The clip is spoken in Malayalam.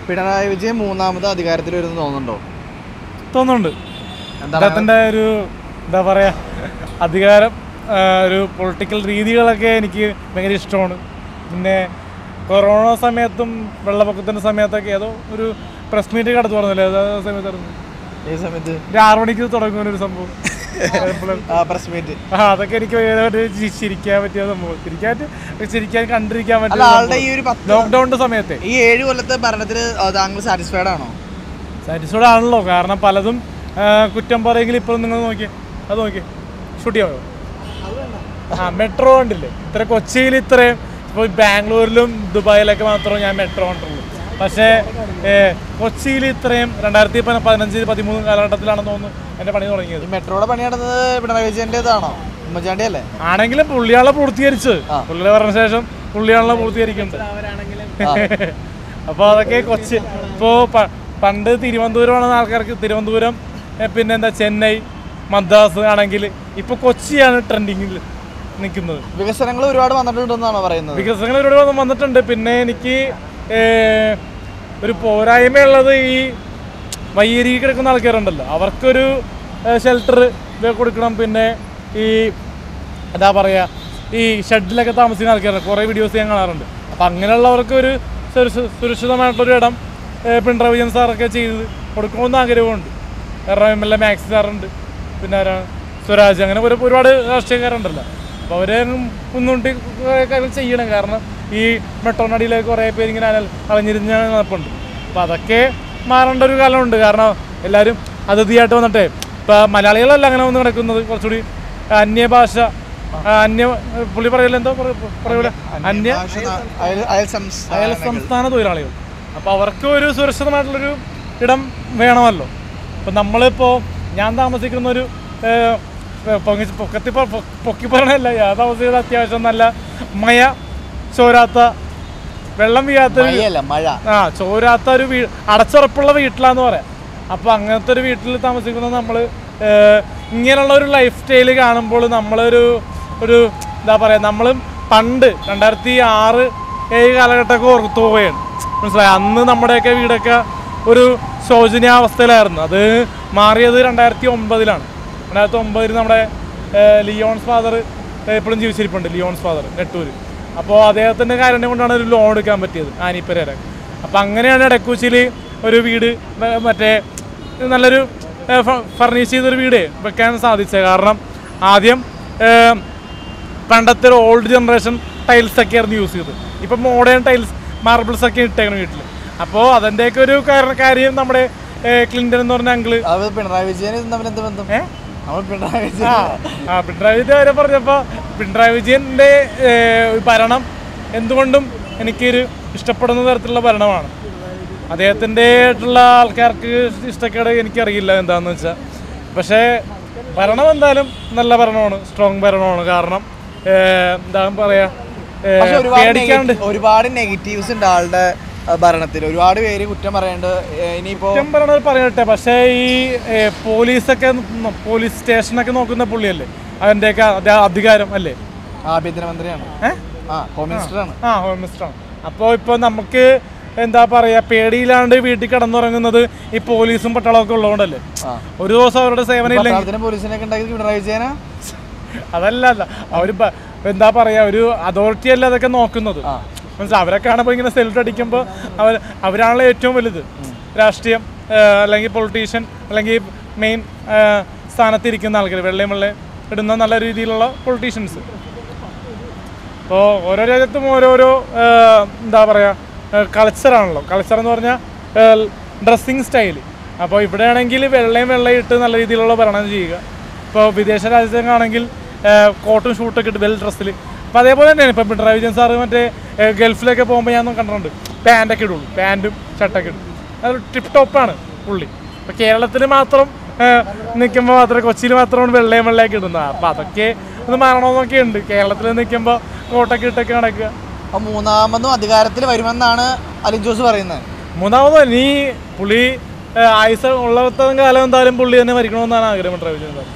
പിണറായി വിജയൻ മൂന്നാമത് അധികാരത്തിൽ വരുന്നു തോന്നുന്നുണ്ടോ തോന്നുന്നുണ്ട് എന്താണ് അദ്ദേഹത്തിൻ്റെ ഒരു എന്താ പറയുക അധികാരം ആ, ഒരു പൊളിറ്റിക്കൽ രീതികളൊക്കെ എനിക്ക് ഭയങ്കര ഇഷ്ടമാണ് പിന്നെ കൊറോണ സമയത്തും വെള്ളപ്പൊക്കത്തിൻ്റെ സമയത്തൊക്കെ ഏതോ ഒരു പ്രസ് മീറ്റ് കടത്തു പറഞ്ഞില്ലേ അത് ആ സമയത്തായിരുന്നു ഈ സമയത്ത് ഒരു ആറു മണിക്ക് തുടങ്ങുന്ന ഒരു സംഭവം എപ്പോഴും ആ പ്രസ് മീറ്റ് ആ അതൊക്കെ എനിക്ക് ഭയങ്കരമായിട്ട് ചി- ചിരിക്കാൻ പറ്റിയ സംഭവം ചിരിക്കാൻ ചിരിക്കാൻ കണ്ടിരിക്കാൻ അല്ല പറ്റിയ ആളുടെ ഈ ഒരു പത്ത് ലോക്ക്ഡൗണിന്റെ സമയത്തെ ഈ ഏഴ് കൊല്ലത്തെ ഭരണത്തിൽ താങ്കൾ സാറ്റിസ്ഫൈഡ് ആണോ സാറ്റിസ്ഫൈഡ് ആണല്ലോ കാരണം പലതും ആ, കുറ്റം പറയെങ്കിൽ ഇപ്പോൾ നിങ്ങൾ നോക്കിയേ അത് നോക്കിയേ ഷൂട്ട് ചെയ്യാമോ ആ മെട്രോ കണ്ടില്ലേ ഇത്ര കൊച്ചിയിൽ ഇത്രയും ഇപ്പോൾ ബാംഗ്ലൂരിലും ദുബായിലൊക്കെ മാത്രമേ ഞാൻ മെട്രോ കണ്ടുള്ളൂ പക്ഷേ ഏ, കൊച്ചിയിൽ ഇത്രയും രണ്ടായിരത്തി പ- പതിനഞ്ച് പതിമൂന്ന് കാലഘട്ടത്തിലാണെന്ന് തോന്നുന്നു എൻ്റെ പണി തുടങ്ങിയത് ഈ മെട്രോയുടെ പണി നടന്നത് പിണറായി വിജയൻ്റെതാണോ ഉമ്മൻചാണ്ടി അല്ലേ ആണെങ്കിലും പുള്ളിയാളെ പൂർത്തീകരിച്ച് ആ. പുള്ളിയുടെ പറഞ്ഞ ശേഷം പുള്ളിയാളെ പൂർത്തീകരിക്കുന്നുണ്ട് അപ്പോൾ അതൊക്കെ കൊച്ചി ഇപ്പോൾ പണ്ട് തിരുവനന്തപുരമാണ് ആൾക്കാർക്ക് തിരുവനന്തപുരം ഏ, പിന്നെന്താ ചെന്നൈ മദ്രാസ് ആണെങ്കിൽ ഇപ്പോൾ കൊച്ചിയാണ് ട്രെൻഡിങ്ങിൽ നിൽക്കുന്നത് വികസനങ്ങൾ ഒരുപാട് വന്നിട്ടുണ്ടെന്നാണോ പറയുന്നത് വികസനങ്ങൾ ഒരുപാട് വന്ന് വന്നിട്ടുണ്ട് പിന്നെ എനിക്ക് ഏ, ഒരു പോരായ്മയുള്ളത് ഈ വയ്യേരി കിടക്കുന്ന ആൾക്കാരുണ്ടല്ലോ അവർക്കൊരു ഷെൽട്ടർ കൊടുക്കണം പിന്നെ ഈ എന്താ പറയുക ഈ ഷെഡിലൊക്കെ താമസിക്കുന്ന ആൾക്കാരുണ്ട് കുറേ വീഡിയോസ് ഞാൻ കാണാറുണ്ട് അപ്പം അങ്ങനെയുള്ളവർക്ക് ഒരു സുരക്ഷ- സുരക്ഷിതമായിട്ടുള്ളൊരു ഇടം ഏ, പിണറായി വിജയൻ സാറൊക്കെ ചെയ്ത് കൊടുക്കണമെന്ന് ആഗ്രഹമുണ്ട് കാരണം എം എൽ എ മാക്സി സാറുണ്ട് പിന്നെ ആരാണ് സ്വരാജ് അങ്ങനെ ഒരു ഒരുപാട് രാഷ്ട്രീയക്കാരുണ്ടല്ലോ അപ്പോൾ അവരെ മുന്നോട്ട് കാര്യം ചെയ്യണം കാരണം ഈ മെട്രോനടിയിലേക്ക് കുറേ പേര് ഇങ്ങനെ അല- അലഞ്ഞിരിഞ്ഞ നടപ്പുണ്ട് അപ്പോൾ അതൊക്കെ മാറേണ്ട ഒരു കാലമുണ്ട് കാരണം എല്ലാവരും അതിഥിയായിട്ട് വന്നിട്ടേ ഇപ്പോൾ മലയാളികളല്ല അങ്ങനെ വന്ന് കിടക്കുന്നത് കുറച്ചുകൂടി അന്യഭാഷ ആ, അന്യ പുള്ളി പറയില്ല എന്തോ പറയൂല അന്യ ഭാഷ ന- അയൽ- അയൽ സംസ്ഥാന അയൽ സംസ്ഥാന തൊഴിലാളികൾ അപ്പോൾ അവർക്ക് ഒരു സുരക്ഷിതമായിട്ടുള്ളൊരു ഇടം വേണമല്ലോ അപ്പോൾ നമ്മളിപ്പോൾ ഞാൻ താമസിക്കുന്ന ഒരു ഏഹ്, പൊങ്ങി പൊക്കത്തി പ- പൊ- പൊക്കി പറയണല്ല ഞാൻ താമസിക്കുന്നത് അത്യാവശ്യം നല്ല മയ ചോരാത്ത വെള്ളം വീഴാത്ത ഒരു മഴയല്ല മഴ ആ ചോരാത്ത ഒരു വീ അടച്ചുറപ്പുള്ള വീട്ടിലാന്ന് പറയാം അപ്പോൾ അങ്ങനത്തെ ഒരു വീട്ടിൽ താമസിക്കുന്ന നമ്മൾ ഇങ്ങനെയുള്ള ഒരു ലൈഫ് സ്റ്റൈൽ കാണുമ്പോൾ നമ്മളൊരു ഒരു എന്താ പറയുക നമ്മൾ പണ്ട് രണ്ടായിരത്തി ആറ് ഏഴ് കാലഘട്ടമൊക്കെ ഓർത്തു പോവുകയാണ് മനസ്സിലായി അന്ന് നമ്മുടെയൊക്കെ വീടൊക്കെ ഒരു ശോചനീയാവസ്ഥയിലായിരുന്നു അത് മാറിയത് രണ്ടായിരത്തി ഒമ്പതിലാണ് രണ്ടായിരത്തി ഒമ്പതിൽ നമ്മുടെ ഏഹ്, ലിയോൺസ് ഫാദർ എപ്പോഴും ജീവിച്ചിരിപ്പുണ്ട് ലിയോൺസ് ഫാദർ നെട്ടൂർ അപ്പോൾ അദ്ദേഹത്തിൻ്റെ കാരണം കൊണ്ടാണ് ഒരു ലോൺ എടുക്കാൻ പറ്റിയത് ആനിപ്പരേര അപ്പോൾ അങ്ങനെയാണ് ഇടക്കൂച്ചിയിൽ ഒരു വീട് മ- മറ്റേ നല്ലൊരു ഫർണിഷ് ചെയ്തൊരു വീട് വെക്കാൻ സാധിച്ചത് കാരണം ആദ്യം ഏഹ്, പണ്ടത്തെ ഒരു ഓൾഡ് ജനറേഷൻ ടൈൽസ് ഒക്കെ ആയിരുന്നു യൂസ് ചെയ്തത് ഇപ്പം മോഡേൺ ടൈൽസ് മാർബിൾസ് ഒക്കെ ഇട്ടേക്കണം വീട്ടിൽ അപ്പോൾ അതിൻ്റെയൊക്കെ ഒരു കാരണ- കാര്യം നമ്മുടെ ഏഹ്, ക്ലിൻറ്റൺ എന്ന് പറഞ്ഞ അങ്കിള് അത് പിണറായി വിജയൻ തമ്മിൽ എന്ത് ബന്ധം ഏ? നമ്മൾ പിണറായി ആ വിജയൻ ആ പിണറായി വിജയൻ വരെ പറഞ്ഞപ്പോൾ പിണറായി വിജയൻ്റെ ഏഹ്, ഭരണം എന്തുകൊണ്ടും എനിക്കൊരു ഇഷ്ടപ്പെടുന്ന തരത്തിലുള്ള ഭരണമാണ് അദ്ദേഹത്തിൻ്റെ ആയിട്ടുള്ള ആൾക്കാർക്ക് ഇഷ്ടക്കേട് എനിക്കറിയില്ല എന്താണെന്ന് വെച്ചാൽ പക്ഷേ ഭരണം എന്തായാലും നല്ല ഭരണമാണ് സ്ട്രോങ് ഭരണമാണ് കാരണം ഏഹ്, എന്താ പറയുക പക്ഷെ ഒരുപാട് പേടിക്കാണ്ട് നെഗറ്റി- ഒരുപാട് നെഗറ്റീവ്സ് ഉണ്ട് ആളുടെ ആ, ഭരണത്തിൽ ഒരുപാട് പേര് കുറ്റം പറയേണ്ടത് ഏ, ഇനിയിപ്പോ കുറ്റം പറയണത് പറയട്ടെ പക്ഷേ ഈ ഏഹ്, പോലീസൊക്കെ ന- പോലീസ് സ്റ്റേഷനൊക്കെ നോക്കുന്ന പുള്ളിയല്ലേ അതിൻ്റെയൊക്കെ അധ- അധികാരം അല്ലേ ആഭ്യന്തരമന്ത്രിയാണ് ഏഹ് ആ ഹോം മിനിസ്റ്ററാണ് ആ ഹോം മിനിസ്റ്ററാണ് അപ്പോൾ ഇപ്പോൾ നമുക്ക് എന്താ പറയുക പേടിയില്ലാണ്ട് വീട്ടിൽ കിടന്നുറങ്ങുന്നത് ഈ പോലീസും പട്ടാളമൊക്കെ ഉള്ളതുകൊണ്ടല്ലേ ആ ഒരു ദിവസം അവരുടെ സേവനം ഇല്ലെങ്കിൽ പട്ടാളത്തിനും പോലീസിനൊക്കെ ഉണ്ടാക്കി പിണറായി വിജയനാ അതല്ല അല്ല അവർ എന്താ പറയുക ഒരു അതോറിറ്റി അല്ല അതൊക്കെ നോക്കുന്നത് ആ. മനസ്സിലായി അവരെ കാണുമ്പോൾ ഇങ്ങനെ സെൽഫ് അടിക്കുമ്പോൾ അവർ അവരാണല്ലോ ഏറ്റവും വലുത് രാഷ്ട്രീയം ആ, അല്ലെങ്കിൽ പൊളിറ്റീഷ്യൻ അല്ലെങ്കിൽ മെയിൻ സ്ഥാനത്തിരിക്കുന്ന ആൾക്കാർ വെള്ളയും വെള്ള ഇടുന്ന നല്ല രീതിയിലുള്ള പൊളിറ്റീഷ്യൻസ് അപ്പോൾ ഓരോ രാജ്യത്തും ഓരോരോ ആ, എന്താ പറയുക കൾച്ചറാണല്ലോ കൾച്ചർ എന്ന് പറഞ്ഞാൽ ഡ്രസ്സിങ് സ്റ്റൈൽ അപ്പോൾ ഇവിടെയാണെങ്കിൽ വെള്ളയും വെള്ളയും ഇട്ട് നല്ല രീതിയിലുള്ള ഭരണം ചെയ്യുക ഇപ്പോൾ വിദേശ രാജ്യത്തേക്കാണെങ്കിൽ കോട്ടും ഷൂട്ടൊക്കെ ഇട്ട് വെൽ ഡ്രസ്സിൽ അപ്പോൾ അതേപോലെ തന്നെയാണ് ഇപ്പോൾ പിണറായി വിജയൻ സാറ് മറ്റേ ആ, ഗൾഫിലൊക്കെ പോകുമ്പോൾ ഞാൻ കണ്ടിട്ടുണ്ട് പാൻറ്റൊക്കെ ഇടുള്ളൂ പാൻറ്റും ഷർട്ടൊക്കെ ഇടും അതൊരു ടിപ്പ് ടോപ്പാണ് പുള്ളി ഇപ്പോൾ കേരളത്തിൽ മാത്രം നിൽക്കുമ്പോൾ മാത്രമേ കൊച്ചിയിൽ മാത്രമാണ് വെള്ളയും വെള്ളയൊക്കെ ഇടുന്നത് അപ്പോൾ അതൊക്കെ ഒന്ന് മാറണമെന്നൊക്കെ ഉണ്ട് കേരളത്തിൽ നിൽക്കുമ്പോൾ കോട്ടൊക്കെ ഇട്ടൊക്കെ നടക്കുക അപ്പൊ മൂന്നാമതും അധികാരത്തിൽ വരുമെന്നാണ് അലിൻ ജോസ് പറയുന്നത് മൂന്നാമത് നീ പുള്ളി ആയുസ് ഉള്ളത്തോളം കാലം എന്തായാലും പുള്ളി തന്നെ മരിക്കണമെന്നാണ് ആഗ്രഹം പിണറായി വിജയൻ സാർ